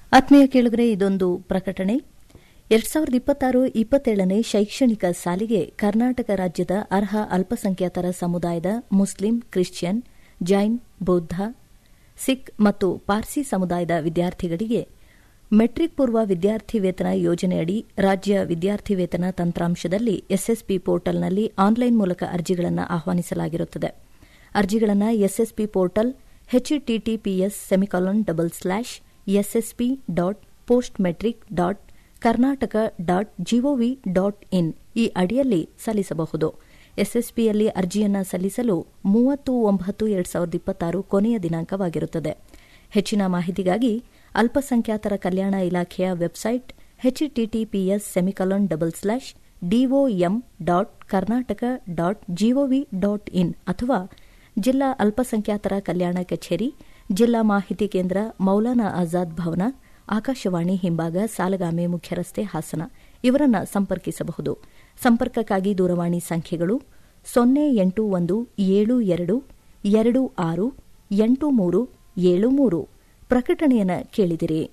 ಆತ್ಮೀಯ ಕೇಳಿದ್ರೆ ಇದೊಂದು ಪ್ರಕಟಣೆ ಎರಡ್ ಸಾವಿರದ ಇಪ್ಪತ್ತಾರು ಇಪ್ಪತ್ತೇಳನೇ ಶೈಕ್ಷಣಿಕ ಸಾಲಿಗೆ ಕರ್ನಾಟಕ ರಾಜ್ಯದ ಅರ್ಹ ಅಲ್ಪಸಂಖ್ಯಾತರ ಸಮುದಾಯದ ಮುಸ್ಲಿಂ ಕ್ರಿಶ್ಚಿಯನ್ ಜೈನ್ ಬೌದ್ಧ ಸಿಖ್ ಮತ್ತು ಪಾರ್ಸಿ ಸಮುದಾಯದ ವಿದ್ಯಾರ್ಥಿಗಳಿಗೆ ಮೆಟ್ರಿಕ್ ಪೂರ್ವ ವಿದ್ಯಾರ್ಥಿ ವೇತನ ಯೋಜನೆಯಡಿ ರಾಜ್ಯ ವಿದ್ಯಾರ್ಥಿ ವೇತನ ತಂತ್ರಾಂಶದಲ್ಲಿ ಎಸ್ಎಸ್ಪಿ ಪೋರ್ಟಲ್ನಲ್ಲಿ ಆನ್ಲೈನ್ ಮೂಲಕ ಅರ್ಜಿಗಳನ್ನು ಆಹ್ವಾನಿಸಲಾಗಿರುತ್ತದೆ ಅರ್ಜಿಗಳನ್ನು SSP portal HTTPS semicolon double slash SSP dot post matric dot Karnataka dot GOV dot in ಈ ಅಡಿಯಲ್ಲಿ ಸಲ್ಲಿಸಬಹುದು ಎಸ್ಎಸ್ಪಿಯಲ್ಲಿ ಅರ್ಜಿಯನ್ನು ಸಲ್ಲಿಸಲು ಮೂವತ್ತು ಒಂಬತ್ತು ಎರಡ್ ಸಾವಿರದ ಇಪ್ಪತ್ತಾರು ಕೊನೆಯ ದಿನಾಂಕವಾಗಿರುತ್ತದೆ ಹೆಚ್ಚಿನ ಮಾಹಿತಿಗಾಗಿ ಅಲ್ಪಸಂಖ್ಯಾತರ ಕಲ್ಯಾಣ ಇಲಾಖೆಯ website HTTPS semicolon double slash DOM dot Karnataka dot GOV dot in ಅಥವಾ ಜಿಲ್ಲಾ ಅಲ್ಪಸಂಖ್ಯಾತರ ಕಲ್ಯಾಣ ಕಚೇರಿ ಜಿಲ್ಲಾ ಮಾಹಿತಿ ಕೇಂದ್ರ ಮೌಲಾನಾ ಆಜಾದ್ ಭವನ ಆಕಾಶವಾಣಿ ಹಿಂಭಾಗ ಸಾಲಗಾಮೆ ಮುಖ್ಯ ರಸ್ತೆ ಹಾಸನ ಇವರನ್ನು ಸಂಪರ್ಕಿಸಬಹುದು ಸಂಪರ್ಕಕ್ಕಾಗಿ ದೂರವಾಣಿ ಸಂಖ್ಯೆಗಳು ಸೊನ್ನೆ ಎಂಟು ಒಂದು ಏಳು ಎರಡು ಎರಡು ಆರು ಎಂಟು ಮೂರು ಏಳು ಮೂರು ಪ್ರಕಟಣೆಯನ್ನು ಕೇಳಿದಿರಿ